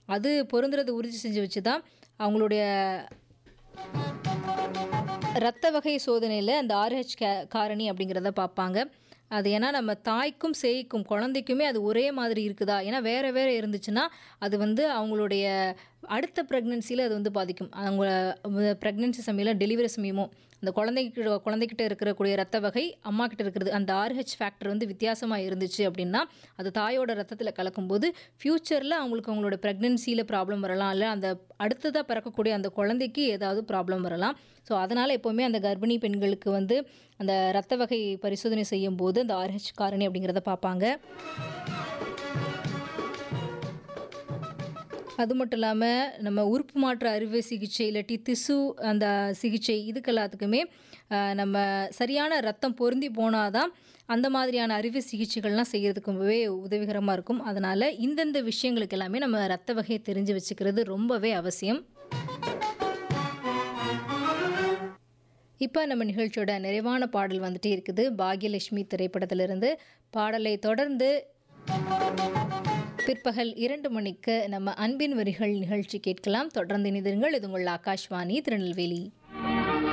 அது பொருந்துறதை உறுதி செஞ்சு வச்சு தான் அவங்களுடைய ரத்த வகை சோதனையில் அந்த ஆர்ஹெச் கே காரணி அப்படிங்கிறத பார்ப்பாங்க அது ஏன்னா நம்ம தாய்க்கும் சேய்க்கும் குழந்தைக்குமே அது ஒரே மாதிரி இருக்குதா ஏன்னா வேறு வேறு இருந்துச்சுன்னா அது வந்து அவங்களுடைய அடுத்த ப்ரெக்னென்சியில் அது வந்து பாதிக்கும் அவங்க ப்ரெக்னென்சி சமயம் டெலிவரி சமயமும் அந்த குழந்தைக்கு குழந்தைகிட்ட இருக்கக்கூடிய ரத்த வகை அம்மா கிட்ட இருக்கிறது அந்த ஆர்ஹெச் ஃபேக்டர் வந்து வித்தியாசமாக இருந்துச்சு அப்படின்னா அது தாயோட ரத்தத்தில் கலக்கும்போது ஃப்யூச்சரில் அவங்களுக்கு அவங்களோட ப்ரெக்னென்சியில் ப்ராப்ளம் வரலாம் இல்லை அந்த அடுத்ததாக பிறக்கக்கூடிய அந்த குழந்தைக்கு ஏதாவது ப்ராப்ளம் வரலாம் ஸோ அதனால் எப்போவுமே அந்த கர்ப்பிணி பெண்களுக்கு வந்து அந்த ரத்த வகை பரிசோதனை செய்யும் போது அந்த ஆர்ஹெச் காரணி அப்படிங்கிறத பார்ப்பாங்க அது மட்டும் இல்லாமல் நம்ம உறுப்பு மாற்று அறுவை சிகிச்சை இல்லாட்டி திசு அந்த சிகிச்சை இதுக்கு எல்லாத்துக்குமே ஆஹ், நம்ம சரியான ரத்தம் பொருந்தி போனால் தான் அந்த மாதிரியான அறுவை சிகிச்சைகள்லாம் செய்கிறதுக்கு ரொம்பவே உதவிகரமாக இருக்கும் அதனால் இந்தந்த விஷயங்களுக்கு எல்லாமே நம்ம ரத்த வகையை தெரிஞ்சு வச்சுக்கிறது ரொம்பவே அவசியம் இப்போ நம்ம நிகழ்ச்சியோட நிறைவான பாடல் வந்துட்டே இருக்குது பாக்யலட்சுமி திரைப்படத்திலிருந்து பாடலை தொடர்ந்து பிற்பகல் இரண்டு மணிக்கு நம்ம அன்பின் வரிகள் நிகழ்ச்சி கேட்கலாம் தொடர்ந்து இணைந்திருங்கள் இது உங்கள் ஆகாஷ்வாணி திருநெல்வேலி